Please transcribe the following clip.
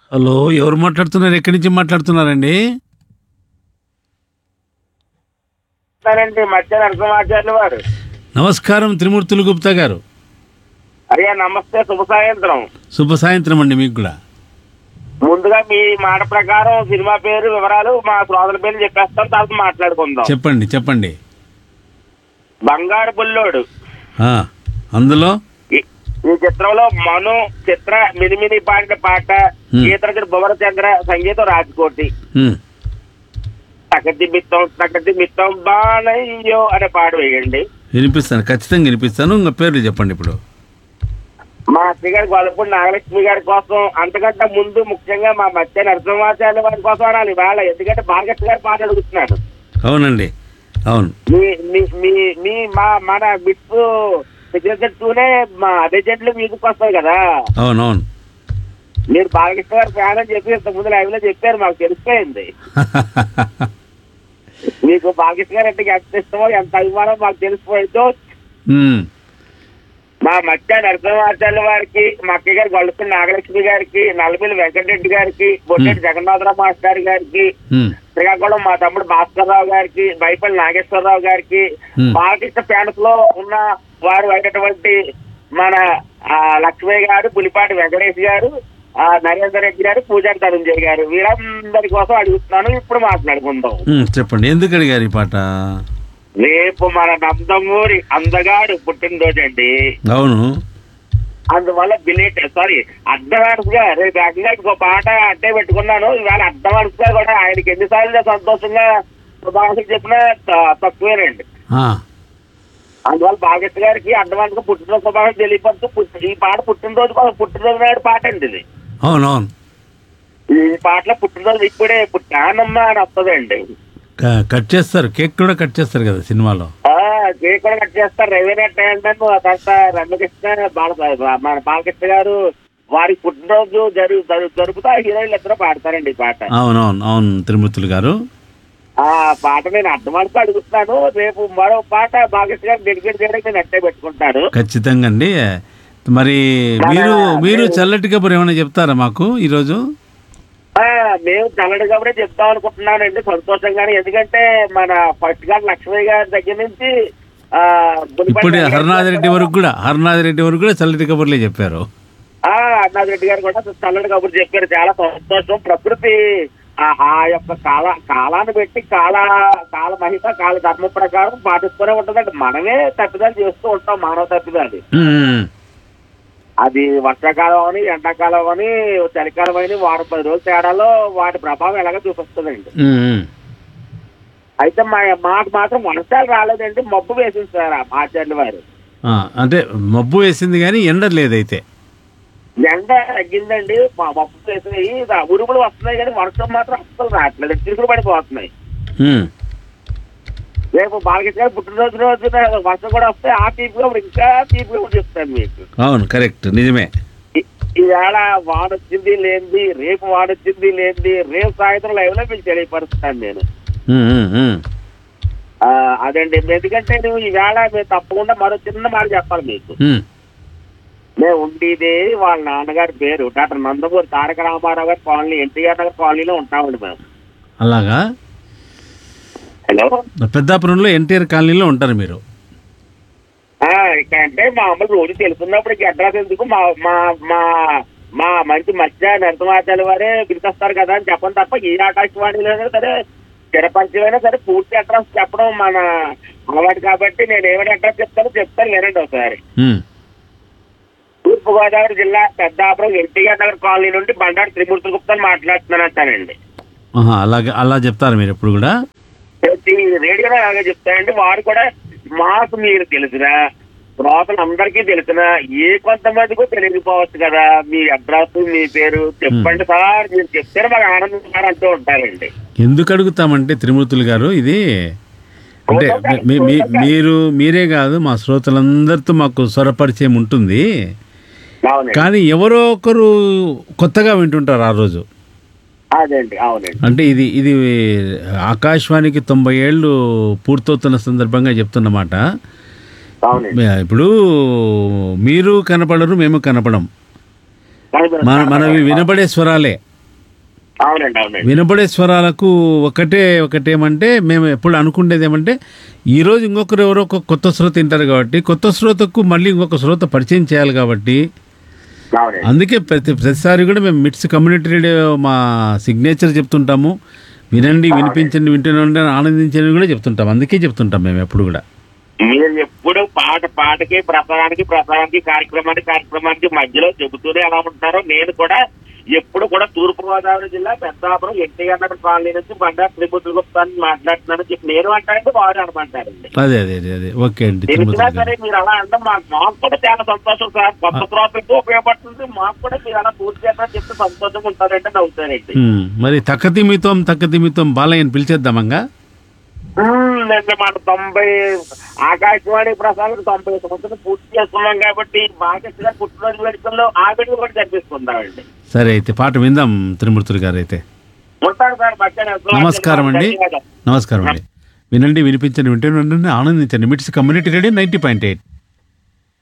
Hello ఎవరు మాట్లాడుతున్నారు ఎక్కడి నుంచి మాట్లాడుతున్నారండి అండి మధ్య నరసింహాచార్యులు వారు నమస్కారం త్రిమూర్తులు గుప్తా గారు అయ్యా నమస్తే శుభ సాయంత్రం శుభ సాయంత్రం అండి మీకు కూడా ముందుగా మీ మాట ప్రకారం సినిమా పేరు వివరాలు మా శ్రోతల పేరు చెప్పేస్తాం తర్వాత మాట్లాడుకుందాం చెప్పండి చెప్పండి బంగారు బుల్లోడు ఆ, అందులో ఈ- ఈ చిత్రంలో మను చిత్ర మినిమిని పాడిన పాట Hmm. గీతరచన భువనచంద్ర సంగీతం రాజకోటి ఉమ్, తకటి మిత్తం తకటి మిత్తం బాణయ్యో అనే పాట వేయండి వినిపిస్తాను ఖచ్చితంగా వినిపిస్తాను ఇంకా పేర్లు చెప్పండి ఇప్పుడు మా అత్తయ్య గారి గొల్లపూడి నాగలక్ష్మి గారి కోసం అంతకంటే ముందు ముఖ్యంగా మా మధ్య నరసింహాచార్య వారి కోసం అనాలి ఇవాళ ఎందుకంటే భార్గత్ గారి పాట అడుగుతున్నాను అవునండి అవును మీ మీ మీ మీ మా మన బిట్స్ సెక్రటరీతోనే మా లెజెండ్లు మీదకి వస్తాయి కదా అవును అవును మీరు బాలకృష్ణ గారు ఫ్యాన్ అని చెప్పి ఇంత ముందు లైవ్ లో చెప్పారు మాకు తెలిసిపోయింది మీకు బాలకృష్ణ గారు అంటే ఎంత ఇష్టమో ఎంత అభిమానం మాకు తెలిసిపోయిందో ఉమ్, మా మధ్య నరసింహాచార్య వారికి మా అక్కయ్య గారి గొల్లపల్లి నాగలక్ష్మి గారికి నల్లబెల్లి వెంకటరెడ్డి గారికి బొట్టెటి జగన్నాథరావు మాస్టర్ గారికి ఉమ్, శ్రీకాకుళం మా తమ్ముడు భాస్కర్ రావు గారికి బైపల్లి నాగేశ్వరరావు గారికి Hmm. బాలకృష్ణ ఫ్యాన్స్ లో ఉన్న వారు అయినటువంటి మన ఆ, లక్ష్మయ్య గారు పులిపాటి వెంకటేష్ గారు ఆ, నరేందర్ రెడ్డి గారు పూజారి ధనంజయ్ గారు వీరందరి కోసం అడుగుతున్నాను ఇప్పుడు మాట్లాడుకుందాం ఉమ్, చెప్పండి ఎందుకు అడిగారు ఈ పాట రేపు మన నందమూరి అందగాడు పుట్టినరోజు అండి అవును అందువల్ల బిలేట్ సారీ అడ్వాన్స్ గా రేపు ఏకంగా ఇంకో పాట అట్టే పెట్టుకున్నాను ఇవాళ అడ్వాన్స్ గా కూడా ఆయనకి ఎన్నిసార్లు సంతోషంగా శుభాకాంక్షలు చెప్పినా త- తక్కువేనండి ఆ, అందువల్ల బాగెట్ గారికి అడ్వాన్స్ గా పుట్టినరోజు శుభాకాంక్షలు తెలియపడుతూ పుట్టి- ఈ పాట పుట్టినరోజు కోసం పుట్టినరోజు నాడు పాట అండి ఇది అవును అవును ఈ పాటలో పుట్టినరోజు ఇప్పుడే పుట్టానమ్మా అని వస్తుందండి క- కట్ చేస్తారు కేక్ కూడా కట్ చేస్తారు కదా సినిమాలో ఆ కేక్ కూడా కట్ చేస్తారు రెవెన్యూ అంటే తర్వాత రమ్యకృష్ణ బాల మన బాలకృష్ణ గారు వారికి పుట్టినరోజు జరుగు జరు- జరుపుతూ ఆ హీరోయిన్లు ఇద్దరు పాడతారండి ఈ పాట అవును అవును అవును త్రిమూర్తులు గారు ఆ పాట నేను అడ్వాన్స్ అడుగుతున్నాను రేపు మరో పాట బాలకృష్ణ గారు డెడికేట్ చేయడానికి నేను అట్టే పెట్టుకుంటాను ఖచ్చితంగా అండి మరి మీరు మీరు చల్లటి కబురు ఏమైనా చెప్తారా మాకు ఈరోజు ఆ మేము చల్లడి కాబట్టి చెప్దాం అనుకుంటున్నానండి సంతోషంగానే ఎందుకంటే మన ఫస్ట్ గారు లక్ష్మయ్య గారి దగ్గర నుంచి ఆ బుల్లిపల్లి ఇప్పుడు వెంకటేశ్వర హరినాథ్ రెడ్డి వరకు కూడా హరినాథ్ రెడ్డి వరకు కూడా చల్లటి కబుర్లే చెప్పారు ఆ అన్నాథ్ రెడ్డి గారు కూడా చల్లడి కబురు చెప్పారు చాలా సంతోషం ప్రకృతి ఆ ఆ యొక్క కాల కాలాన్ని పెట్టి కాల కాల మహిమ కాల ధర్మం ప్రకారం పాటిస్తూనే ఉంటుందండి మనమే తప్పిదాలు చేస్తూ ఉంటాం మానవ తప్పిదాలు ఉమ్, అది వర్షాకాలం అని ఎండాకాలం అని చలికాలం అని వారం పది రోజుల తేడాలో వాటి ప్రభావం ఎలాగ చూపిస్తుందండి ఉమ్, ఉమ్. అయితే మా మాకు మాత్రం వర్షాలు రాలేదండి మబ్బు వేసింది సార్ ఆ ఆచార్యుల వారు ఆ, అంటే మబ్బు వేసింది కానీ ఎండ లేదైతే ఎండ తగ్గిందండి మా మబ్బు వేసినాయి దా- ఉరుములు వస్తున్నాయి కానీ వర్షం మాత్రం అస్సలు రావట్లేదు చిరుకులు పడిపోతున్నాయి ఉమ్, రేపు బాలకృష్ణ గారు పుట్టినరోజు రోజున వర్షం కూడా వస్తే ఆ తీపిగా ఇప్పుడు ఇంకా తీపిగా కూడా చెప్తాను మీకు అవును కరెక్ట్ నిజమే ఈ- ఈవేళ వాన వచ్చింది లేనిది రేపు వాన వచ్చింది లేనిది రేపు సాయంత్రం లైవ్ లో మీకు తెలియపరుస్తాను నేను ఉమ్, ఉమ్, ఉమ్. ఆ, అదండి ఎందుకంటే నువ్వు ఈవేళ మేము తప్పకుండా మరో చిన్న మాట చెప్పాలి మీకు ఉమ్, మేము ఉండేది వాళ్ళ నాన్నగారి పేరు డాక్టర్ నందమూరి తారక రామారావు గారి కాలనీ ఎన్టీఆర్ నగర్ కాలనీలో ఉంటామండి మేము అలాగా హలో పెద్దాపురంలో ఎన్టీఆర్ కాలనీలో ఉంటారు మీరు ఆ, ఇక అంటే మామూలు రోజు తెలుసున్నప్పుడు ఇక అడ్రస్ ఎందుకు మా మా మా మా మంచి మధ్య నరసింహాచార్య వారే పిలిచేస్తారు కదా అని చెప్పండి తప్ప ఏ ఆకాశవాణిలో సరే చిరపరిచయమైనా సరే పూర్తి అడ్రస్ చెప్పడం మన అలవాటు కాబట్టి నేను ఏమైనా అడ్రస్ చెప్తానో చెప్తాను వినండి ఒకసారి ఉమ్, తూర్పుగోదావరి జిల్లా పెద్దాపురం ఎన్టీఆర్ నగర్ కాలనీ నుండి బండారు త్రిమూర్తి గుప్తాను మాట్లాడుతున్నాను అంటానండి ఆహా, అలాగే అలా చెప్తారు మీరు ఎప్పుడు కూడా ప్రతి రేడియోలో అలాగే చెప్తారండి వారు కూడా మాకు మీరు తెలిసిన శ్రోతలు అందరికీ తెలిసిన ఏ కొంతమందికి తెలియకపోవచ్చు కదా మీ అడ్రస్ మీ పేరు చెప్పండి సార్ మీరు చెప్తే మాకు ఆనందం సార్ అంటూ ఉంటారండి ఎందుకు అడుగుతామంటే త్రిమూర్తులు గారు ఇది అంటే మీ- మీ- మీరు మీరే కాదు మా శ్రోతలందరితో మాకు స్వరపరిచయం ఉంటుంది అవునండి కానీ ఎవరో ఒకరు కొత్తగా వింటుంటారు ఆ రోజు అదండి అవునండి అంటే ఇది ఇది ఆకాశవాణికి తొంభై ఏళ్ళు పూర్తవుతున్న సందర్భంగా చెప్తున్నమాట అవునండి ఇప్పుడు మీరు కనపడరు మేము కనపడం మన మనవి వినబడే స్వరాలే అవునండి అవునండి వినబడే స్వరాలకు ఒకటే ఒకటేమంటే మేము ఎప్పుడు అనుకునేది ఏమంటే ఈరోజు ఇంకొకరు ఎవరో ఒక కొత్త శ్రోత తింటారు కాబట్టి కొత్త శ్రోతకు మళ్ళీ ఇంకొక శ్రోత పరిచయం చేయాలి కాబట్టి అవునండి అందుకే ప్రతి ప్రతిసారి కూడా మేము మిట్స్ కమ్యూనిటీ రేడియో మా సిగ్నేచర్ చెప్తుంటాము వినండి వినిపించండి వింటూనే ఉండండి ఆనందించండి కూడా చెప్తుంటాం అందుకే చెప్తుంటాం మేము ఎప్పుడు కూడా మీరు ఎప్పుడు పాట పాటకి ప్రసారానికి ప్రసారానికి కార్యక్రమానికి కార్యక్రమానికి మధ్యలో చెబుతూనే ఎలా ఉంటారో నేను కూడా ఎప్పుడు కూడా తూర్పు గోదావరి జిల్లా పెద్దాపురం ఎన్టీఆర్ నగర్ కాలనీ నుంచి బండా త్రిపుత్ర గుప్తాన్ని మాట్లాడుతున్నాను చెప్పి నేను అంటానంటే వారు అనమంటారండి అదే అదే అదే అదే ఓకే అండి తెలిసినా తిరుమతి గారు. సరే మీరు అలా అంటే మాకు మాకు కూడా చాలా సంతోషం సార్ కొత్త శ్రోతలకు ఉపయోగపడుతుంది మాకు కూడా మీరు అలా పూర్తి చేస్తారని చెప్తే సంతోషం ఉంటారంటే నవ్వుతారండి ఉమ్, మరి తక్కతిమితం తక్కతిమితం బాలయ్యని పిలిచేద్దామంగా మ్మ్, నిన్న మన తొంభై ఆకాశవాణి ప్రసాదం తొంభై సంవత్సరం పూర్తి చేసుకున్నాం కాబట్టి బాధ్యత గారు పుట్టినరోజు వేడుకల్లో ఆ వేడుక కూడా జరిపిస్తున్నామండి సరే అయితే పాట విందాం త్రిమూర్తులు గారు అయితే ఉంటాను సార్ మధ్యాహ్నం నమస్కారం అండి నమస్కారం అండి వినండి వినిపించండి వింటే ఆనందించండి MITS community radio ninety point eight